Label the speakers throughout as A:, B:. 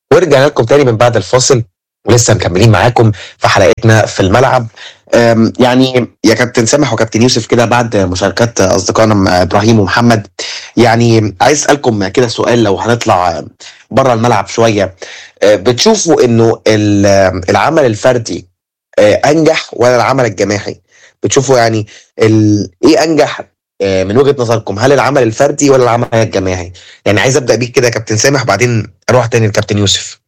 A: ورجعنا لكم تاني من بعد الفاصل ولسه مكملين معاكم في حلقتنا في الملعب أم، يعني يا كابتن سامح وكابتن يوسف كده بعد مشاركات اصدقائنا م- ابراهيم ومحمد يعني عايز اسالكم كده سؤال لو هنطلع بره الملعب شويه أه، بتشوفوا انه ال- العمل الفردي أه، انجح ولا العمل الجماعي بتشوفوا يعني ال... ايه انجح أه، من وجهة نظركم هل العمل الفردي ولا العمل الجماعي يعني عايز ابدا بيك كده يا كابتن سامح بعدين اروح تاني لكابتن يوسف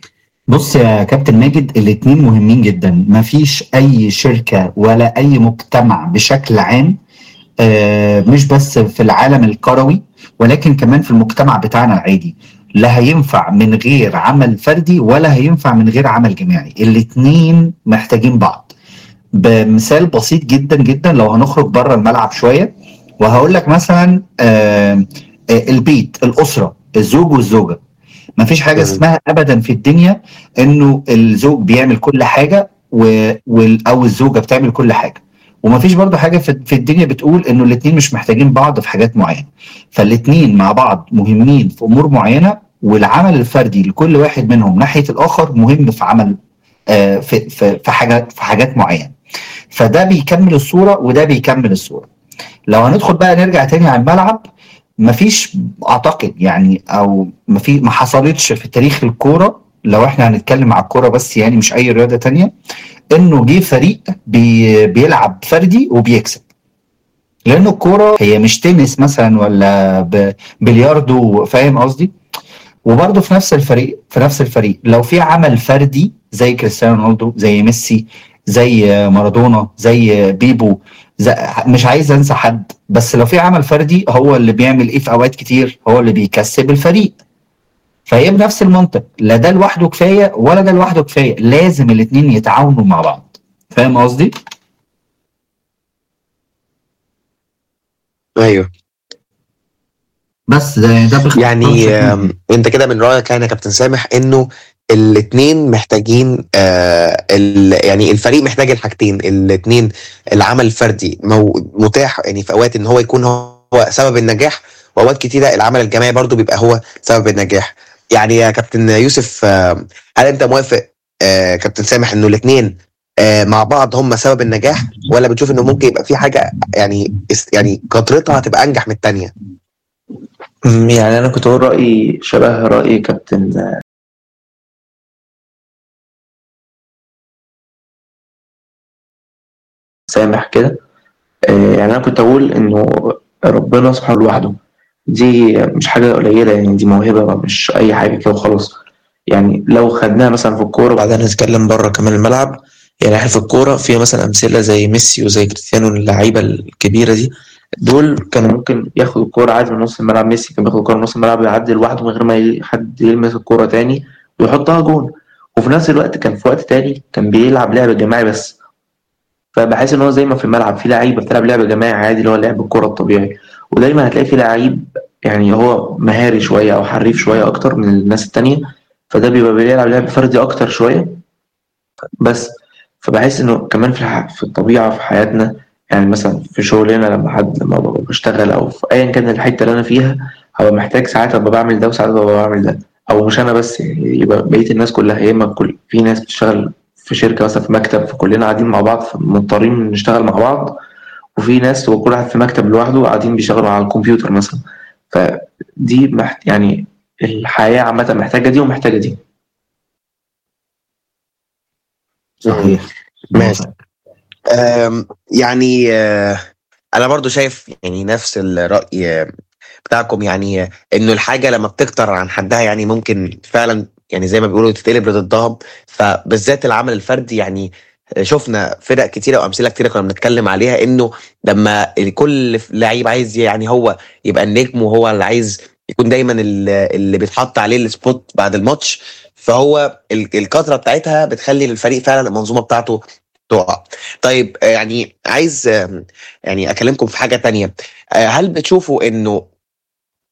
B: بص يا كابتن ماجد الاتنين مهمين جدا مفيش اي شركة ولا اي مجتمع بشكل عام آه، مش بس في العالم الكروي ولكن كمان في المجتمع بتاعنا العادي لا هينفع من غير عمل فردي ولا هينفع من غير عمل جماعي الاتنين محتاجين بعض بمثال بسيط جدا جدا لو هنخرج بره الملعب شوية وهقول لك مثلا آه، آه، البيت الأسرة الزوج والزوجة مفيش حاجة
A: مم.
B: اسمها أبدا في الدنيا إنه الزوج بيعمل كل حاجة و... وال... أو الزوجة بتعمل كل حاجة ومفيش برضو حاجة في, في الدنيا بتقول إنه الاتنين مش محتاجين بعض في حاجات معينة فالاتنين مع بعض مهمين في أمور معينة والعمل الفردي لكل واحد منهم ناحية الآخر مهم في عمل آه، في في في حاجات في حاجات معينة فده بيكمل الصورة وده بيكمل الصورة لو هندخل بقى نرجع تاني على الملعب مفيش اعتقد يعني او مفي ما حصلتش في تاريخ الكوره لو احنا هنتكلم على الكوره بس يعني مش اي رياضه تانية انه جه فريق بي بيلعب فردي وبيكسب لانه الكوره هي مش تنس مثلا ولا ب- بلياردو فاهم قصدي وبرضه في نفس الفريق في نفس الفريق لو في عمل فردي زي كريستيانو رونالدو زي ميسي زي مارادونا زي بيبو زي مش عايز انسى حد بس لو في عمل فردي هو اللي بيعمل ايه في اوقات كتير هو اللي بيكسب الفريق فهي بنفس المنطق لا ده لوحده كفايه ولا ده لوحده كفايه لازم الاتنين يتعاونوا مع بعض فاهم قصدي؟
A: ايوه
B: بس ده ده باختصار
A: يعني
B: شديد.
A: آم، انت كده من رايك يعني يا كابتن سامح انه الاثنين محتاجين آه ال يعني الفريق محتاج الحاجتين الاثنين العمل الفردي مو متاح يعني في اوقات ان هو يكون هو سبب النجاح واوقات كتيره العمل الجماعي برضو بيبقى هو سبب النجاح يعني يا كابتن يوسف آه هل انت موافق آه كابتن سامح انه الاثنين آه مع بعض هم سبب النجاح ولا بتشوف انه ممكن يبقى في حاجه يعني اس- يعني كترتها هتبقى انجح من الثانيه
C: أمم، يعني أنا كنت أقول رأيي شبه رأي كابتن سامح كده آه، يعني أنا كنت أقول إنه ربنا سبحانه لوحده دي مش حاجة قليلة يعني دي موهبة مش أي حاجة كده وخلاص يعني لو خدناها مثلا في الكورة وبعدين نتكلم بره كمان الملعب يعني احنا في الكورة في مثلا أمثلة زي ميسي وزي كريستيانو اللعيبة الكبيرة دي دول كانوا ممكن ياخدوا الكورة عادي من نص الملعب ميسي كان بياخد الكورة من نص الملعب يعدي لوحده من غير ما ي- حد يلمس الكورة تاني ويحطها جون وفي نفس الوقت كان في وقت تاني كان بيلعب لعب جماعي بس فبحس ان هو زي ما في الملعب في لعيبه بتلعب لعب جماعي عادي اللي هو لعب الكوره الطبيعي ودايما هتلاقي في لعيب يعني هو مهاري شويه او حريف شويه اكتر من الناس التانية فده بيبقى بيلعب لعب فردي اكتر شويه بس فبحس انه كمان في الح- في الطبيعه في حياتنا يعني مثلا في شغلنا لما حد لما ببقى بشتغل او في ايا كان الحته اللي انا فيها هبقى محتاج ساعات ابقى بعمل ده وساعات ابقى بعمل ده او مش انا بس يعني يبقى بقيه الناس كلها يا اما كل في ناس بتشتغل في شركه مثلا في مكتب فكلنا قاعدين مع بعض فمضطرين نشتغل مع بعض وفي ناس هو كل واحد في مكتب لوحده قاعدين بيشتغلوا على الكمبيوتر مثلا فدي محت... يعني الحياه عامه محتاجه دي ومحتاجه دي
B: صحيح
A: ماشي. أم، يعني آه، انا برضو شايف يعني نفس الرأي آه، بتاعكم يعني آه، انه الحاجة لما بتكتر عن حدها يعني ممكن فعلا يعني زي ما بيقولوا تتقلب لضدها فبالذات العمل الفردي يعني آه، شفنا فرق كتيرة وامثلة كتيرة كنا بنتكلم عليها انه لما كل لعيب عايز يعني هو يبقى النجم وهو اللي عايز يكون دايما ال- اللي بيتحط عليه السبوت بعد الماتش فهو ال- الكترة بتاعتها بتخلي الفريق فعلا المنظومة بتاعته تقع طيب آه، يعني عايز آم، يعني اكلمكم في حاجه تانية آه، هل بتشوفوا انه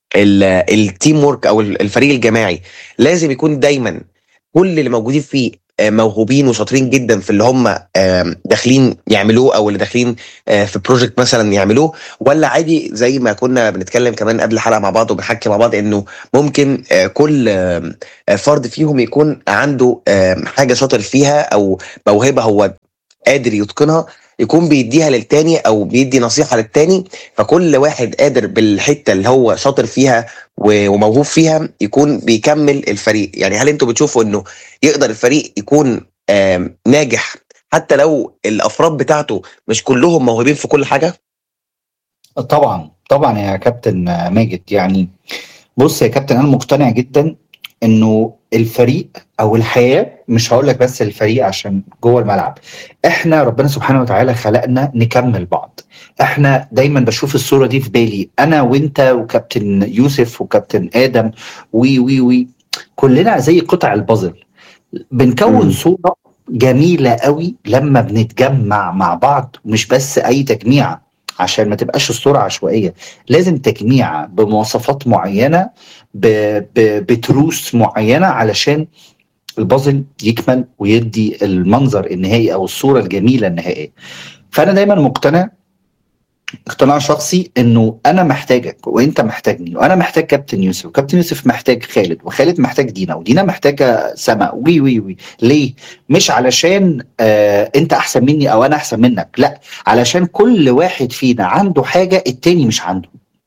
A: التيم وورك او ال- الفريق الجماعي لازم يكون دايما كل اللي موجودين فيه آه، موهوبين وشاطرين جدا في اللي هم آم، داخلين يعملوه او اللي داخلين آه، في بروجكت مثلا يعملوه ولا عادي زي ما كنا بنتكلم كمان قبل الحلقه مع بعض وبنحكي مع بعض انه ممكن آه، كل آم، آه، فرد فيهم يكون عنده آم، حاجه شاطر فيها او موهبه هو قادر يتقنها يكون بيديها للتاني او بيدي نصيحه للتاني فكل واحد قادر بالحته اللي هو شاطر فيها و- وموهوب فيها يكون بيكمل الفريق يعني هل انتوا بتشوفوا انه يقدر الفريق يكون آم، ناجح حتى لو الافراد بتاعته مش كلهم موهوبين في كل حاجه
B: طبعا طبعا يا كابتن ماجد يعني بص يا كابتن انا مقتنع جدا انه الفريق او الحياه مش هقول لك بس الفريق عشان جوه الملعب احنا ربنا سبحانه وتعالى خلقنا نكمل بعض احنا دايما بشوف الصوره دي في بالي انا وانت وكابتن يوسف وكابتن ادم وي وي وي كلنا زي قطع البازل بنكون
A: مم.
B: صوره جميله قوي لما بنتجمع مع بعض مش بس اي تجميع عشان ما تبقاش الصوره عشوائيه لازم تجميع بمواصفات معينه ب... ب... بتروس معينه علشان البازل يكمل ويدي المنظر النهائي او الصوره الجميله النهائيه فانا دايما مقتنع اقتناع شخصي انه انا محتاجك وانت محتاجني وانا محتاج كابتن يوسف وكابتن يوسف محتاج خالد وخالد محتاج دينا ودينا محتاجه سما وي وي وي ليه مش علشان آه انت احسن مني او انا احسن منك لا علشان كل واحد فينا عنده حاجه التاني مش عنده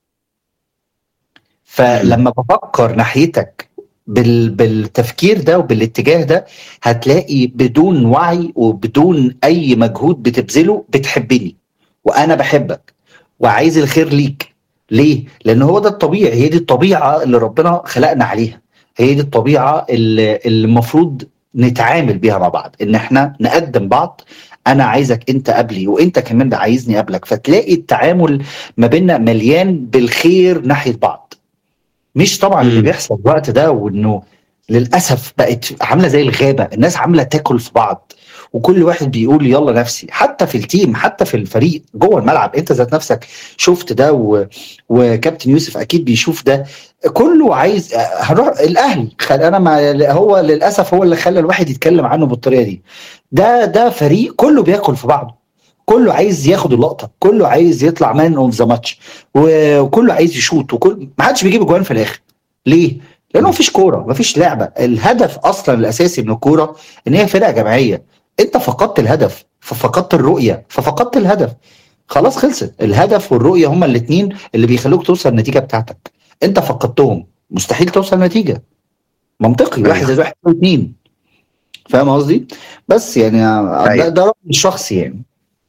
B: فلما بفكر ناحيتك بال... بالتفكير ده وبالاتجاه ده هتلاقي بدون وعي وبدون اي مجهود بتبذله بتحبني وانا بحبك وعايز الخير ليك ليه لان هو ده الطبيعي هي دي الطبيعه اللي ربنا خلقنا عليها هي دي الطبيعه اللي اللي المفروض نتعامل بيها مع بعض ان احنا نقدم بعض انا عايزك انت قبلي وانت كمان ده عايزني قبلك فتلاقي التعامل ما بيننا مليان بالخير ناحيه بعض مش طبعا اللي
A: مم.
B: بيحصل الوقت ده وانه للاسف بقت عامله زي الغابه الناس عامله تاكل في بعض وكل واحد بيقول يلا نفسي حتى في التيم حتى في الفريق جوه الملعب انت ذات نفسك شفت ده و... وكابتن يوسف اكيد بيشوف ده كله عايز هنروح الاهلي خل... انا مع... هو للاسف هو اللي خلى الواحد يتكلم عنه بالطريقه دي ده ده فريق كله بياكل في بعضه كله عايز ياخد اللقطه كله عايز يطلع مان اوف ذا ماتش وكله عايز يشوط وكل ما حدش بيجيب اجوان في الاخر ليه لانه مفيش كوره مفيش لعبه الهدف اصلا الاساسي من الكوره ان هي فرقه جماعيه انت فقدت الهدف ففقدت الرؤيه ففقدت الهدف خلاص خلصت الهدف والرؤيه هما الاثنين اللي بيخلوك توصل النتيجه بتاعتك انت فقدتهم مستحيل توصل نتيجه منطقي
A: أيوة.
B: واحد زائد واحد يساوي اتنين فاهم قصدي؟ بس يعني ده,
A: أيوة.
B: ده رأيي الشخصي يعني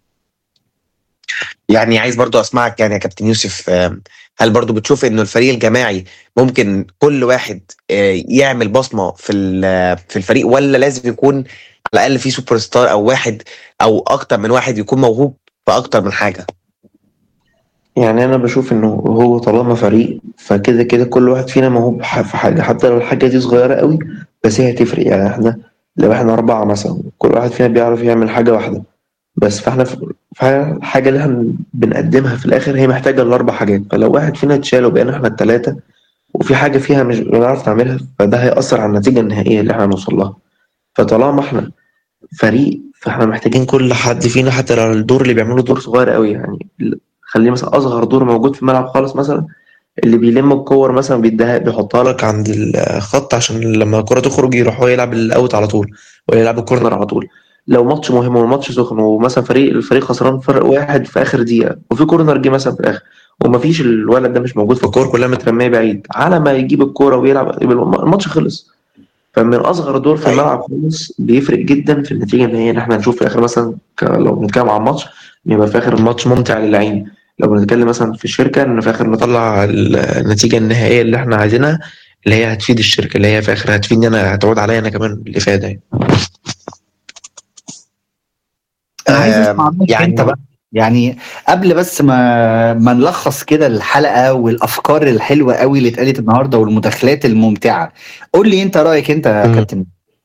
A: يعني عايز برضو اسمعك يعني يا كابتن يوسف آم، هل برضو بتشوف انه الفريق الجماعي ممكن كل واحد آه، يعمل بصمه في ال- في الفريق ولا لازم يكون على الاقل في سوبر ستار او واحد او اكتر من واحد يكون موهوب في اكتر من حاجه
C: يعني انا بشوف انه هو طالما فريق فكده كده كل واحد فينا موهوب ح- في حاجه حتى لو الحاجه دي صغيره قوي بس هي هتفرق يعني احنا لو احنا اربعه مثلا كل واحد فينا بيعرف يعمل حاجه واحده بس فاحنا في في الحاجه اللي احنا بنقدمها في الاخر هي محتاجه الاربع حاجات فلو واحد فينا اتشال وبقينا احنا الثلاثه وفي حاجه فيها مش بنعرف نعملها فده هيأثر على النتيجه النهائيه اللي احنا هنوصل لها فطالما احنا فريق فاحنا محتاجين كل حد فينا حتى لو الدور اللي بيعمله دور صغير قوي يعني خليه مثلا اصغر دور موجود في الملعب خالص مثلا اللي بيلم الكور مثلا بيديها بيحطها لك عند الخط عشان لما الكرة تخرج يروح هو يلعب الاوت على طول ولا يلعب الكورنر على طول لو ماتش مهم والماتش سخن ومثلا فريق الفريق خسران فرق واحد في اخر دقيقة وفي كورنر جه مثلا في الاخر ومفيش الولد ده مش موجود فالكور كلها مترمية بعيد على ما يجيب الكورة ويلعب يبقى الماتش خلص فمن اصغر دور في
A: أيوة.
C: الملعب خالص بيفرق جدا في النتيجه النهائيه ان احنا نشوف في الاخر مثلا ك- لو بنتكلم عن ماتش يبقى في اخر الماتش ممتع للعين لو بنتكلم مثلا في الشركه ان في اخر نطلع ال- النتيجه النهائيه اللي احنا عايزينها اللي هي هتفيد الشركه اللي هي في اخر هتفيدني انا هتعود عليا انا كمان الافاده يعني
B: انا عايز
A: آم،
B: اسمع منك
A: يعني-
B: انت بقى يعني قبل بس ما ما نلخص كده الحلقه والافكار الحلوه قوي اللي اتقالت النهارده والمداخلات الممتعه قول لي انت رايك انت يا
C: مم.
B: كابتن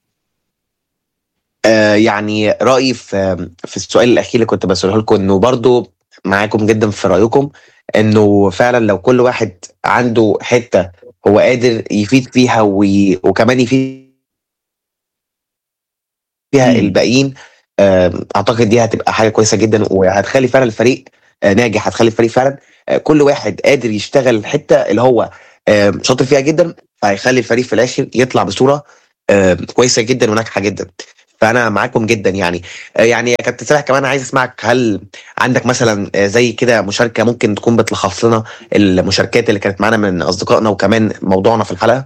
A: آه، يعني رايي في في السؤال الاخير اللي كنت بساله لكم انه برضو معاكم جدا في رايكم انه فعلا لو كل واحد عنده حته هو قادر يفيد فيها وي... وكمان يفيد فيها
B: مم.
A: الباقيين آه، اعتقد دي هتبقى حاجه كويسه جدا وهتخلي فعلا الفريق آه، ناجح هتخلي الفريق فعلا آه، كل واحد قادر يشتغل الحته اللي هو آه، شاطر فيها جدا فهيخلي الفريق في الاخر يطلع بصوره آه، كويسه جدا وناجحه جدا فانا معاكم جدا يعني آه، يعني يا كابتن سامح كمان عايز اسمعك هل عندك مثلا آه، زي كده مشاركه ممكن تكون بتلخص لنا المشاركات اللي كانت معانا من اصدقائنا وكمان موضوعنا في الحلقه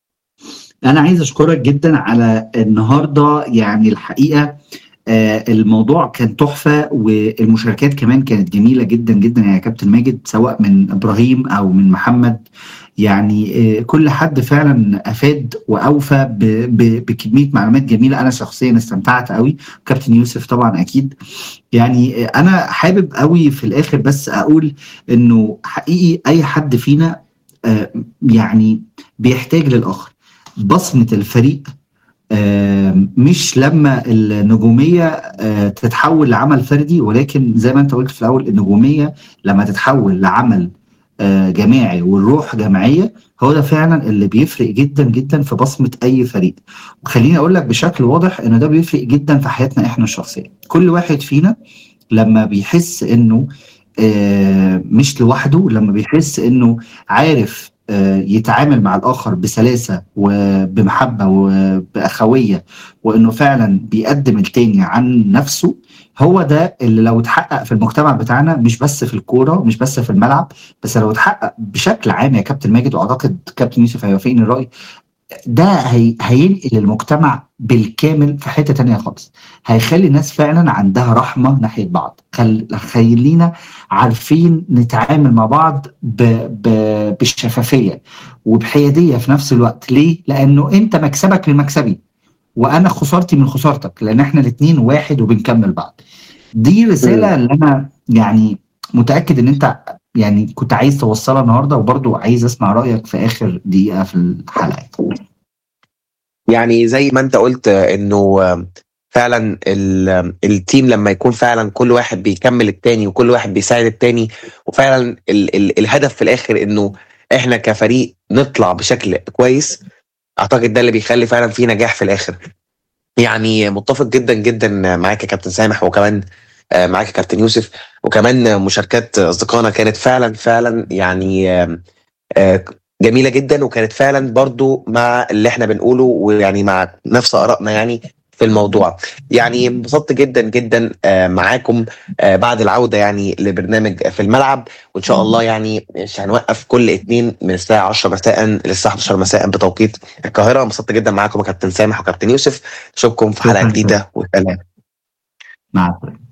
B: انا عايز اشكرك جدا على النهارده يعني الحقيقه آه، الموضوع كان تحفه والمشاركات كمان كانت جميله جدا جدا يا كابتن ماجد سواء من ابراهيم او من محمد يعني آه، كل حد فعلا افاد واوفى ب- ب- بكميه معلومات جميله انا شخصيا استمتعت قوي كابتن يوسف طبعا اكيد يعني آه، انا حابب قوي في الاخر بس اقول انه حقيقي اي حد فينا آه، يعني بيحتاج للاخر بصمه الفريق آه، مش لما النجوميه آه، تتحول لعمل فردي ولكن زي ما انت قلت في الاول النجوميه لما تتحول لعمل آه، جماعي والروح جماعيه هو ده فعلا اللي بيفرق جدا جدا في بصمه اي فريق وخليني اقول لك بشكل واضح ان ده بيفرق جدا في حياتنا احنا الشخصيه كل واحد فينا لما بيحس انه آه، مش لوحده لما بيحس انه عارف آه، يتعامل مع الاخر بسلاسه وبمحبه وباخويه وانه فعلا بيقدم التاني عن نفسه هو ده اللي لو اتحقق في المجتمع بتاعنا مش بس في الكوره مش بس في الملعب بس لو اتحقق بشكل عام يا كابتن ماجد واعتقد كابتن يوسف هيوافقني الراي ده هي هينقل المجتمع بالكامل في حته تانية خالص هيخلي الناس فعلا عندها رحمه ناحيه بعض خل... خلينا عارفين نتعامل مع بعض ب... ب... بالشفافيه وبحياديه في نفس الوقت ليه؟ لانه انت مكسبك من مكسبي وانا خسارتي من خسارتك لان احنا الاثنين واحد وبنكمل بعض دي رساله اللي انا يعني متاكد ان انت يعني كنت عايز توصلها النهارده وبرضو عايز اسمع رايك في اخر دقيقه في الحلقه
A: يعني زي ما انت قلت آه، انه آه، فعلا ال- التيم لما يكون فعلا كل واحد بيكمل التاني وكل واحد بيساعد التاني وفعلا ال ال الهدف في الاخر انه احنا كفريق نطلع بشكل كويس اعتقد ده اللي بيخلي فعلا في نجاح في الاخر يعني متفق جدا جدا معاك يا كابتن سامح وكمان آه، معاك يا كابتن يوسف وكمان مشاركات اصدقائنا كانت فعلا فعلا يعني آم، آه، جميله جدا وكانت فعلا برضو مع اللي احنا بنقوله ويعني مع نفس ارائنا يعني في الموضوع يعني انبسطت جدا جدا آه، معاكم آه، بعد العوده يعني لبرنامج في الملعب وان شاء الله يعني مش هنوقف كل اثنين من الساعه 10 مساء للساعه 11 مساء بتوقيت القاهره انبسطت جدا معاكم يا كابتن سامح وكابتن يوسف اشوفكم في حلقه
B: شكراً.
A: جديده وسلام
B: مع السلامه